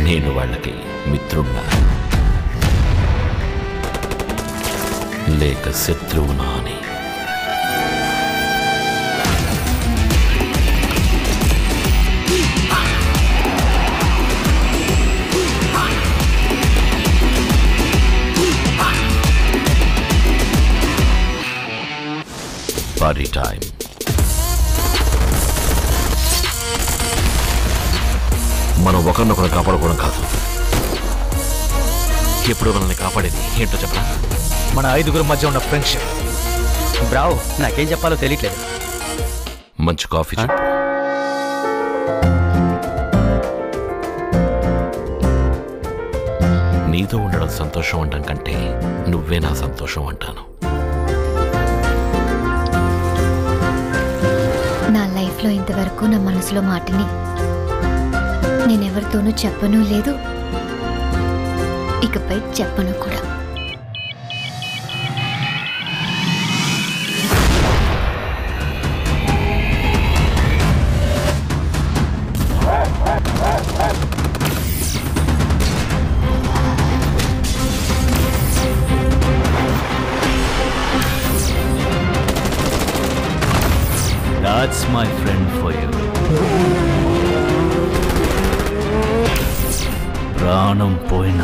నేను వాళ్ళకి మిత్రుణ్ణా లేక శత్రువునా అని పార్టీ టైం మనం ఒకరినొకరు కాపాడుకోవడం కాదు ఎప్పుడు మనల్ని కాపాడేది ఏంటో చెప్పరా మన ఐదుగురు మధ్య ఉన్న ఫ్రెండ్షిప్ బ్రావ్ నాకేం చెప్పాలో తెలియట్లేదు మంచి కాఫీ చెప్పు నీతో ఉండడం సంతోషం అంటాం కంటే నువ్వే నా సంతోషం అంటాను నా లైఫ్లో ఇంతవరకు నా మనసులో మాటని నేనెవరితోనూ చెప్పను లేదు ఇకపై చెప్పను కూడా that's my friend for you ప్రాణం పోయినా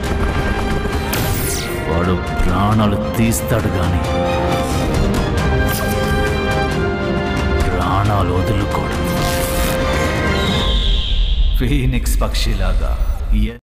వాడు ప్రాణాలు తీస్తాడు గాని ప్రాణాలు వదులుకోడు ఫీనిక్స్ పక్షిలాగా